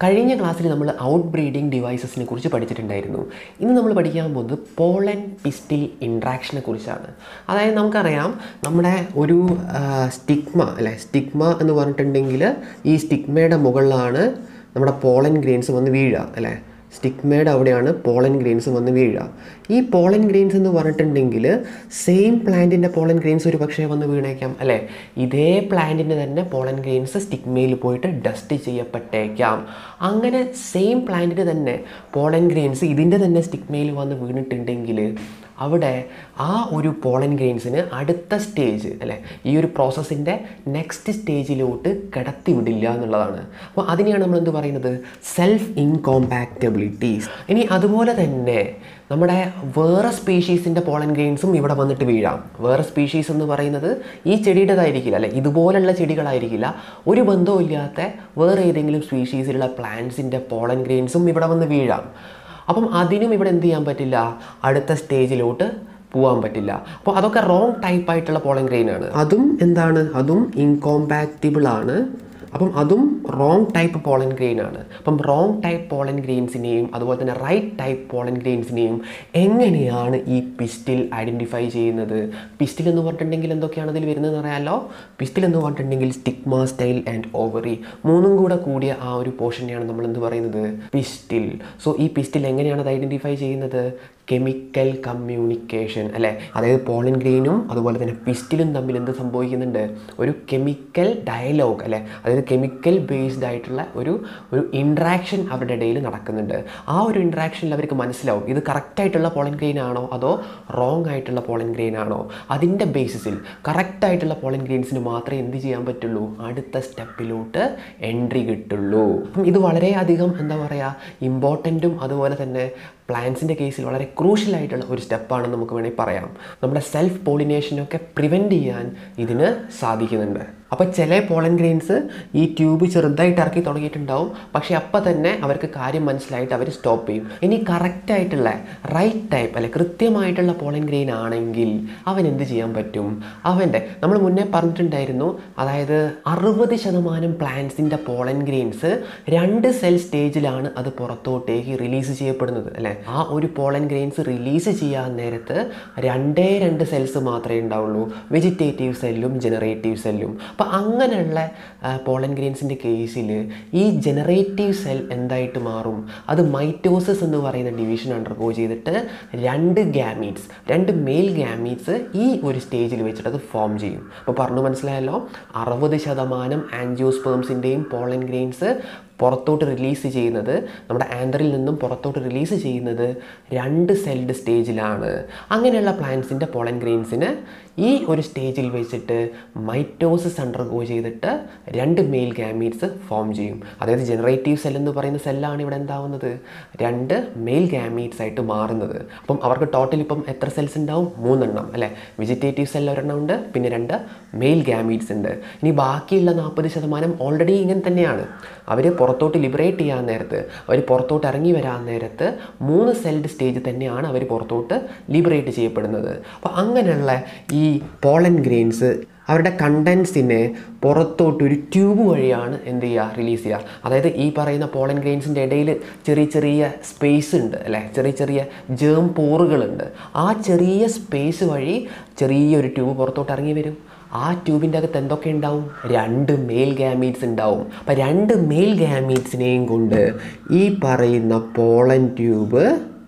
കഴിഞ്ഞ ക്ലാസ്സിൽ നമ്മൾ ഔട്ട് ബ്രീഡിംഗ് ഡിവൈസസിനെ കുറിച്ച് പഠിച്ചിട്ടുണ്ടായിരുന്നു ഇന്ന് നമ്മൾ പഠിക്കാൻ പോകുന്നത് പോളൻ പിസ്റ്റിൽ ഇൻട്രാക്ഷനെ കുറിച്ചാണ് അതായത് നമുക്കറിയാം നമ്മുടെ ഒരു സ്റ്റിഗ്മ അല്ലെ സ്റ്റിഗ്മ എന്ന് പറഞ്ഞിട്ടുണ്ടെങ്കിൽ ഈ സ്റ്റിഗ്മയുടെ മുകളിലാണ് നമ്മുടെ പോളൻ ഗ്രെയിൻസ് വന്ന് വീഴുക അല്ലേ സ്റ്റിഗ്മയുടെ അവിടെയാണ് പോളൻ ഗ്രെയിൻസ് വന്ന് വീഴുക ഈ പോളൻ ഗ്രെയിൻസ് എന്ന് പറഞ്ഞിട്ടുണ്ടെങ്കിൽ സെയിം പ്ലാന്റിൻ്റെ പോളൻ ഗ്രെയിൻസ് ഒരു പക്ഷേ വന്ന് വീണേക്കാം അല്ലേ ഇതേ പ്ലാന്റിൻ്റെ തന്നെ പോളൻ ഗ്രെയിൻസ് സ്റ്റിഗ്മയിൽ പോയിട്ട് ഡസ്റ്റ് ചെയ്യപ്പെട്ടേക്കാം അങ്ങനെ സെയിം പ്ലാന്റിന് തന്നെ പോളൻ ഗ്രെയിൻസ് ഇതിൻ്റെ തന്നെ സ്റ്റിഗ്മയിൽ വന്ന് വീണിട്ടുണ്ടെങ്കിൽ അവിടെ ആ ഒരു പോളൻ ഗ്രെയിൻസിന് അടുത്ത സ്റ്റേജ് അല്ലേ ഈ ഒരു പ്രോസസ്സിൻ്റെ നെക്സ്റ്റ് സ്റ്റേജിലോട്ട് കടത്തി വിടില്ല എന്നുള്ളതാണ് അപ്പോൾ അതിനെയാണ് നമ്മൾ എന്ത് പറയുന്നത് സെൽഫ് ഇൻകോമ്പാക്റ്റബിലിറ്റീസ് ഇനി അതുപോലെ തന്നെ നമ്മുടെ വേറെ സ്പീഷീസിൻ്റെ പോളൻ ഗ്രെയിൻസും ഇവിടെ വന്നിട്ട് വീഴാം വേറെ സ്പീഷീസ് എന്ന് പറയുന്നത് ഈ ചെടിയുടേതായിരിക്കില്ല അല്ലെ ഇതുപോലുള്ള ചെടികളായിരിക്കില്ല ഒരു ബന്ധവും ഇല്ലാത്ത വേറെ ഏതെങ്കിലും സ്പീഷീസിലുള്ള പ്ലാന്റ്സിൻ്റെ പോളൻ ഗ്രെയിൻസും ഇവിടെ വന്ന് വീഴാം അപ്പം അതിനും ഇവിടെ എന്ത് ചെയ്യാൻ പറ്റില്ല അടുത്ത സ്റ്റേജിലോട്ട് പോകാൻ പറ്റില്ല അപ്പോൾ അതൊക്കെ റോങ് ടൈപ്പ് ആയിട്ടുള്ള പോളൻ ഗ്രെയിൻ ആണ് അതും എന്താണ് അതും ഇൻകോമ്പാക്റ്റിബിൾ ആണ് അപ്പം അതും റോങ് ടൈപ്പ് പോളൻ ഗ്രെയിൻ ആണ് അപ്പം റോങ് ടൈപ്പ് പോളൻ ഗ്രെയിൻസിനെയും അതുപോലെ തന്നെ റൈറ്റ് ടൈപ്പ് പോളൻ ഗ്രെയിൻസിനെയും എങ്ങനെയാണ് ഈ പിസ്റ്റിൽ ഐഡൻറ്റിഫൈ ചെയ്യുന്നത് പിസ്റ്റിൽ എന്ന് പറഞ്ഞിട്ടുണ്ടെങ്കിൽ എന്തൊക്കെയാണ് അതിൽ വരുന്നതെന്ന് അറിയാമല്ലോ പിസ്റ്റിൽ എന്ന് പറഞ്ഞിട്ടുണ്ടെങ്കിൽ സ്റ്റിഗ്മ സ്റ്റൈൽ ആൻഡ് ഓവറി മൂന്നും കൂടെ കൂടിയ ആ ഒരു പോർഷനെയാണ് നമ്മൾ എന്ത് പറയുന്നത് പിസ്റ്റിൽ സോ ഈ പിസ്റ്റിൽ എങ്ങനെയാണ് അത് ഐഡൻറ്റിഫൈ ചെയ്യുന്നത് കെമിക്കൽ കമ്മ്യൂണിക്കേഷൻ അല്ലേ അതായത് പോളൻ ഗ്രെയിനും അതുപോലെ തന്നെ പിസ്റ്റിലും തമ്മിൽ എന്ത് സംഭവിക്കുന്നുണ്ട് ഒരു കെമിക്കൽ ഡയലോഗ് അല്ലേ അതായത് കെമിക്കൽ ബേസ്ഡ് ആയിട്ടുള്ള ഒരു ഒരു ഇൻട്രാക്ഷൻ അവരുടെ ഇടയിൽ നടക്കുന്നുണ്ട് ആ ഒരു ഇൻട്രാക്ഷനിൽ അവർക്ക് മനസ്സിലാവും ഇത് കറക്റ്റായിട്ടുള്ള പോളൻ ഗ്രെയിൻ ആണോ അതോ റോങ് ആയിട്ടുള്ള പോളൻ ഗ്രെയിൻ ആണോ അതിൻ്റെ ബേസിസിൽ കറക്റ്റായിട്ടുള്ള പോളൻ ഗ്രെയിൻസിന് മാത്രമേ എന്ത് ചെയ്യാൻ പറ്റുള്ളൂ അടുത്ത സ്റ്റെപ്പിലോട്ട് എൻട്രി കിട്ടുള്ളൂ അപ്പം ഇത് വളരെയധികം എന്താ പറയുക ഇമ്പോർട്ടൻറ്റും അതുപോലെ തന്നെ പ്ലാന്റ്സിൻ്റെ കേസിൽ വളരെ ക്രൂഷ്യൽ ആയിട്ടുള്ള ഒരു സ്റ്റെപ്പാണെന്ന് നമുക്ക് വേണമെങ്കിൽ പറയാം നമ്മുടെ സെൽഫ് പോളിനേഷനൊക്കെ പ്രിവെൻറ്റ് ചെയ്യാൻ ഇതിന് സാധിക്കുന്നുണ്ട് അപ്പോൾ ചില പോളൻ ഗ്രെയിൻസ് ഈ ട്യൂബ് ചെറുതായിട്ട് ഇറക്കി തുടങ്ങിയിട്ടുണ്ടാവും പക്ഷേ അപ്പം തന്നെ അവർക്ക് കാര്യം മനസ്സിലായിട്ട് അവർ സ്റ്റോപ്പ് ചെയ്യും ഇനി കറക്റ്റായിട്ടുള്ള റൈറ്റ് ടൈപ്പ് അല്ലെ കൃത്യമായിട്ടുള്ള പോളൻ ഗ്രെയിൻ ആണെങ്കിൽ അവൻ എന്ത് ചെയ്യാൻ പറ്റും അവൻ്റെ നമ്മൾ മുന്നേ പറഞ്ഞിട്ടുണ്ടായിരുന്നു അതായത് അറുപത് ശതമാനം പ്ലാന്റ്സിൻ്റെ പോളൻ ഗ്രെയിൻസ് രണ്ട് സെൽ സ്റ്റേജിലാണ് അത് പുറത്തോട്ടേക്ക് റിലീസ് ചെയ്യപ്പെടുന്നത് അല്ലേ ആ ഒരു പോളൻ ഗ്രെയിൻസ് റിലീസ് ചെയ്യാൻ നേരത്ത് രണ്ടേ രണ്ട് സെൽസ് മാത്രമേ ഉണ്ടാവുള്ളൂ വെജിറ്റേറ്റീവ് സെല്ലും ജനറേറ്റീവ് സെല്ലും അപ്പോൾ അങ്ങനെയുള്ള പോളൻ ഗ്രെയിൻസിൻ്റെ കേസിൽ ഈ ജനറേറ്റീവ് സെൽ എന്തായിട്ട് മാറും അത് മൈറ്റോസിസ് എന്ന് പറയുന്ന ഡിവിഷൻ അണ്ടർഗോ ചെയ്തിട്ട് രണ്ട് ഗ്യാമീറ്റ്സ് രണ്ട് മെയിൽ ഗ്യാമീറ്റ്സ് ഈ ഒരു സ്റ്റേജിൽ വെച്ചിട്ട് അത് ഫോം ചെയ്യും അപ്പോൾ പറഞ്ഞു മനസ്സിലായല്ലോ അറുപത് ശതമാനം ആൻജിയോസ്പേംസിൻ്റെയും പോളൻ ഗ്രെയിൻസ് പുറത്തോട്ട് റിലീസ് ചെയ്യുന്നത് നമ്മുടെ ആന്തറിൽ നിന്നും പുറത്തോട്ട് റിലീസ് ചെയ്യുന്നത് രണ്ട് സെൽഡ് സ്റ്റേജിലാണ് അങ്ങനെയുള്ള പ്ലാന്റ്സിൻ്റെ പോളൻ ഗ്രെയിൻസിന് ഈ ഒരു സ്റ്റേജിൽ വെച്ചിട്ട് മൈറ്റോസിസ് അണ്ടർഗോ ചെയ്തിട്ട് രണ്ട് മെയിൽ ഗാമീറ്റ്സ് ഫോം ചെയ്യും അതായത് ജനറേറ്റീവ് സെൽ എന്ന് പറയുന്ന സെല്ലാണ് ഇവിടെ എന്താവുന്നത് രണ്ട് മെയിൽ ഗാമീറ്റ്സ് ആയിട്ട് മാറുന്നത് അപ്പം അവർക്ക് ടോട്ടൽ ഇപ്പം എത്ര സെൽസ് ഉണ്ടാവും മൂന്നെണ്ണം അല്ലേ വെജിറ്റേറ്റീവ് സെൽ ഒരെണ്ണം ഉണ്ട് പിന്നെ രണ്ട് മെയിൽ ഗാമീറ്റ്സ് ഉണ്ട് ഇനി ബാക്കിയുള്ള നാൽപ്പത് ശതമാനം ഓൾറെഡി ഇങ്ങനെ തന്നെയാണ് അവർ പുറത്തോട്ട് ലിബറേറ്റ് ചെയ്യാൻ നേരത്ത് അവർ പുറത്തോട്ട് ഇറങ്ങി വരാൻ നേരത്ത് മൂന്ന് സെൽഡ് സ്റ്റേജ് തന്നെയാണ് അവർ പുറത്തോട്ട് ലിബറേറ്റ് ചെയ്യപ്പെടുന്നത് അപ്പോൾ അങ്ങനെയുള്ള ഈ പോളൻ ഗ്രെയിൻസ് അവരുടെ കണ്ടൻസിനെ പുറത്തോട്ട് ഒരു ട്യൂബ് വഴിയാണ് എന്ത് ചെയ്യുക റിലീസ് ചെയ്യുക അതായത് ഈ പറയുന്ന പോളൻ ഗ്രെയിൻസിൻ്റെ ഇടയിൽ ചെറിയ ചെറിയ സ്പേസ് ഉണ്ട് അല്ലേ ചെറിയ ചെറിയ ജേം പോറുകളുണ്ട് ആ ചെറിയ സ്പേസ് വഴി ചെറിയൊരു ട്യൂബ് പുറത്തോട്ട് ഇറങ്ങി വരും ആ ട്യൂബിൻ്റെ അകത്ത് എന്തൊക്കെ ഉണ്ടാവും രണ്ട് മെയിൽ ഗാമീറ്റ്സ് ഉണ്ടാവും അപ്പം രണ്ട് മെയിൽ ഗാമീറ്റ്സിനെയും കൊണ്ട് ഈ പറയുന്ന പോളൻ ട്യൂബ്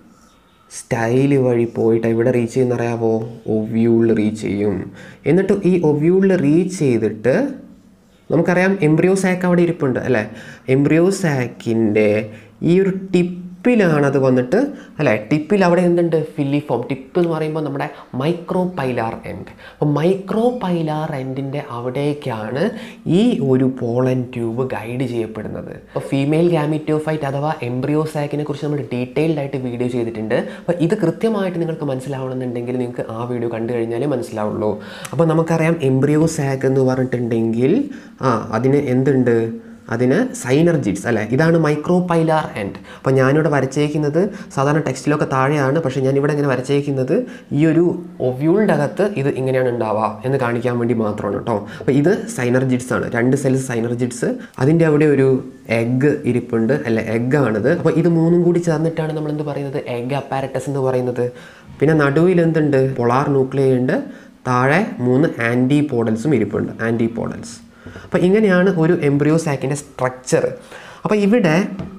സ്റ്റൈല് വഴി പോയിട്ട് എവിടെ റീച്ച് ചെയ്യുന്ന അറിയാവോ ഒവ്യൂളിൽ റീച്ച് ചെയ്യും എന്നിട്ട് ഈ ഒവ്യൂളിൽ റീച്ച് ചെയ്തിട്ട് നമുക്കറിയാം എംബ്രിയോ സാക്ക് അവിടെ ഇരിപ്പുണ്ട് അല്ലേ എംബ്രിയോ സാക്കിൻ്റെ ഈ ഒരു ടിപ്പ് ടിപ്പിലാണ് അത് വന്നിട്ട് അല്ലേ ടിപ്പിൽ അവിടെ എന്തുണ്ട് ഫില്ലിഫോം ടിപ്പ് എന്ന് പറയുമ്പോൾ നമ്മുടെ മൈക്രോ പൈലാർ എൻഡ് അപ്പോൾ മൈക്രോ പൈലാർ എൻഡിൻ്റെ അവിടേക്കാണ് ഈ ഒരു പോളൻ ട്യൂബ് ഗൈഡ് ചെയ്യപ്പെടുന്നത് അപ്പോൾ ഫീമെയിൽ ഗാമിറ്റോഫൈറ്റ് അഥവാ എംബ്രിയോസാക്കിനെ കുറിച്ച് നമ്മൾ ഡീറ്റെയിൽഡ് ആയിട്ട് വീഡിയോ ചെയ്തിട്ടുണ്ട് അപ്പോൾ ഇത് കൃത്യമായിട്ട് നിങ്ങൾക്ക് മനസ്സിലാവണമെന്നുണ്ടെങ്കിൽ നിങ്ങൾക്ക് ആ വീഡിയോ കണ്ടു കഴിഞ്ഞാലേ മനസ്സിലാവുള്ളൂ അപ്പോൾ നമുക്കറിയാം എംബ്രിയോ സാക്ക് എന്ന് പറഞ്ഞിട്ടുണ്ടെങ്കിൽ ആ അതിന് എന്തുണ്ട് അതിന് സൈനർജിറ്റ്സ് അല്ലേ ഇതാണ് മൈക്രോ പൈലാർ എൻഡ് അപ്പോൾ ഞാനിവിടെ വരച്ചേക്കുന്നത് സാധാരണ ടെക്സ്റ്റിലൊക്കെ താഴെയാണ് പക്ഷേ ഞാനിവിടെ ഇങ്ങനെ വരച്ചേക്കുന്നത് ഈ ഒരു ഒവ്യൂളിൻ്റെ അകത്ത് ഇത് ഇങ്ങനെയാണ് ഉണ്ടാവുക എന്ന് കാണിക്കാൻ വേണ്ടി മാത്രമാണ് കേട്ടോ അപ്പോൾ ഇത് സൈനർജിറ്റ്സ് ആണ് രണ്ട് സെൽസ് സൈനർജിറ്റ്സ് അതിൻ്റെ അവിടെ ഒരു എഗ്ഗ് ഇരിപ്പുണ്ട് അല്ല എഗ്ഗാണിത് അപ്പോൾ ഇത് മൂന്നും കൂടി ചേർന്നിട്ടാണ് നമ്മൾ എന്ത് പറയുന്നത് എഗ് അപ്പാരറ്റസ് എന്ന് പറയുന്നത് പിന്നെ നടുവിൽ എന്തുണ്ട് പൊളാർ ന്യൂക്ലിയ ഉണ്ട് താഴെ മൂന്ന് ആൻറ്റിപോഡൽസും ഇരിപ്പുണ്ട് ആൻറ്റിപോഡൽസ് അപ്പോൾ ഇങ്ങനെയാണ് ഒരു എംബ്രിയോ സാക്കിൻ്റെ സ്ട്രക്ചർ അപ്പോൾ ഇവിടെ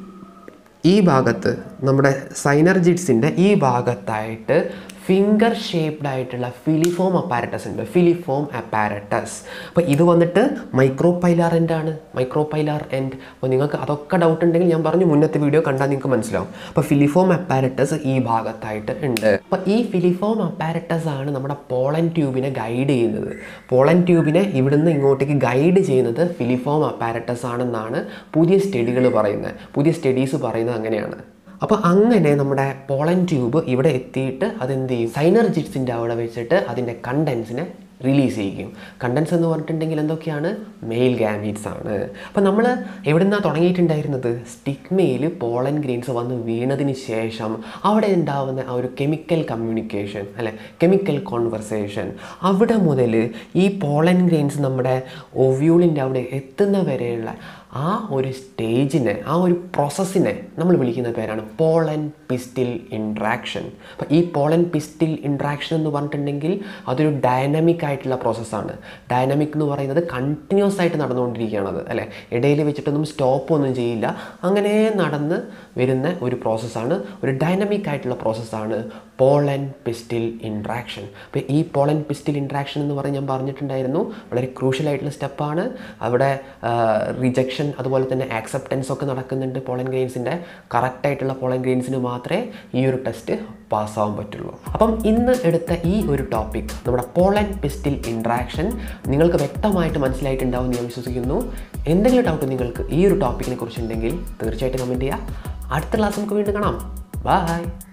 ഈ ഭാഗത്ത് നമ്മുടെ സൈനർജിറ്റ്സിൻ്റെ ഈ ഭാഗത്തായിട്ട് ഫിംഗർ ഷേപ്ഡ് ആയിട്ടുള്ള ഫിലിഫോം അപ്പാരറ്റസ് ഉണ്ട് ഫിലിഫോം അപ്പാരറ്റസ് അപ്പോൾ ഇത് വന്നിട്ട് മൈക്രോ പൈലാർ എൻഡ് ആണ് മൈക്രോ പൈലാർ എൻഡ് അപ്പോൾ നിങ്ങൾക്ക് അതൊക്കെ ഡൗട്ട് ഉണ്ടെങ്കിൽ ഞാൻ പറഞ്ഞു മുന്നത്തെ വീഡിയോ കണ്ടാൽ നിങ്ങൾക്ക് മനസ്സിലാവും അപ്പോൾ ഫിലിഫോം അപ്പാരറ്റസ് ഈ ഭാഗത്തായിട്ട് ഉണ്ട് അപ്പോൾ ഈ ഫിലിഫോം അപ്പാരറ്റസ് ആണ് നമ്മുടെ പോളൻ ട്യൂബിനെ ഗൈഡ് ചെയ്യുന്നത് പോളൻ ട്യൂബിനെ ഇവിടുന്ന് ഇങ്ങോട്ടേക്ക് ഗൈഡ് ചെയ്യുന്നത് ഫിലിഫോം അപ്പാരറ്റസ് ആണെന്നാണ് പുതിയ സ്റ്റഡികൾ പറയുന്നത് പുതിയ സ്റ്റഡീസ് പറയുന്നത് അങ്ങനെയാണ് അപ്പോൾ അങ്ങനെ നമ്മുടെ പോളൻ ട്യൂബ് ഇവിടെ എത്തിയിട്ട് അതെന്ത് ചെയ്യും സൈനർജിറ്റ്സിൻ്റെ അവിടെ വെച്ചിട്ട് അതിൻ്റെ കണ്ടൻസിനെ റിലീസ് ചെയ്യിക്കും കണ്ടൻസ് എന്ന് പറഞ്ഞിട്ടുണ്ടെങ്കിൽ എന്തൊക്കെയാണ് മെയിൽ ഗാമീറ്റ്സ് ആണ് അപ്പോൾ നമ്മൾ എവിടെ നിന്നാണ് തുടങ്ങിയിട്ടുണ്ടായിരുന്നത് സ്റ്റിഗ്മയിൽ പോളൻ ഗ്രെയിൻസ് വന്ന് വീണതിന് ശേഷം അവിടെ ഉണ്ടാവുന്ന ആ ഒരു കെമിക്കൽ കമ്മ്യൂണിക്കേഷൻ അല്ലെ കെമിക്കൽ കോൺവെർസേഷൻ അവിടെ മുതൽ ഈ പോളൻ ഗ്രെയിൻസ് നമ്മുടെ ഒവ്യൂളിൻ്റെ അവിടെ എത്തുന്ന വരെയുള്ള ആ ഒരു സ്റ്റേജിനെ ആ ഒരു പ്രോസസ്സിനെ നമ്മൾ വിളിക്കുന്ന പേരാണ് പോളൻ പിസ്റ്റിൽ ഇൻട്രാക്ഷൻ അപ്പം ഈ പോളൻ പിസ്റ്റിൽ ഇൻട്രാക്ഷൻ എന്ന് പറഞ്ഞിട്ടുണ്ടെങ്കിൽ അതൊരു ഡൈനാമിക് ആയിട്ടുള്ള പ്രോസസ്സാണ് ഡൈനാമിക് എന്ന് പറയുന്നത് കണ്ടിന്യൂസ് ആയിട്ട് നടന്നുകൊണ്ടിരിക്കുകയാണ് അത് അല്ലേ ഇടയിൽ വെച്ചിട്ടൊന്നും സ്റ്റോപ്പ് ഒന്നും ചെയ്യില്ല അങ്ങനെ നടന്ന് വരുന്ന ഒരു പ്രോസസ്സാണ് ഒരു ഡൈനാമിക് ആയിട്ടുള്ള പ്രോസസ്സാണ് പോളൻ പിസ്റ്റിൽ ഇൻട്രാക്ഷൻ അപ്പോൾ ഈ പോളൻ പിസ്റ്റിൽ ഇൻട്രാക്ഷൻ എന്ന് പറഞ്ഞ് ഞാൻ പറഞ്ഞിട്ടുണ്ടായിരുന്നു വളരെ ക്രൂഷ്യൽ ആയിട്ടുള്ള സ്റ്റെപ്പാണ് അവിടെ റിജക്ഷൻ അതുപോലെ തന്നെ ആക്സെപ്റ്റൻസ് ഒക്കെ നടക്കുന്നുണ്ട് പോളൻ ഗ്രെയിൻസിൻ്റെ കറക്റ്റായിട്ടുള്ള പോളൻ ഗ്രെയിൻസിന് മാത്രമേ ഈ ഒരു ടെസ്റ്റ് പാസ്സാവാൻ പറ്റുള്ളൂ അപ്പം ഇന്ന് എടുത്ത ഈ ഒരു ടോപ്പിക് നമ്മുടെ പോളൻ പിസ്റ്റിൽ ഇൻട്രാക്ഷൻ നിങ്ങൾക്ക് വ്യക്തമായിട്ട് മനസ്സിലായിട്ടുണ്ടാവും എന്ന് ഞാൻ വിശ്വസിക്കുന്നു എന്തെങ്കിലും ഡൗട്ട് നിങ്ങൾക്ക് ഈ ഒരു ടോപ്പിക്കിനെ കുറിച്ചുണ്ടെങ്കിൽ തീർച്ചയായിട്ടും കമൻറ്റ് ചെയ്യുക അടുത്ത ക്ലാസ് നമുക്ക് വീണ്ടും കാണാം ബൈ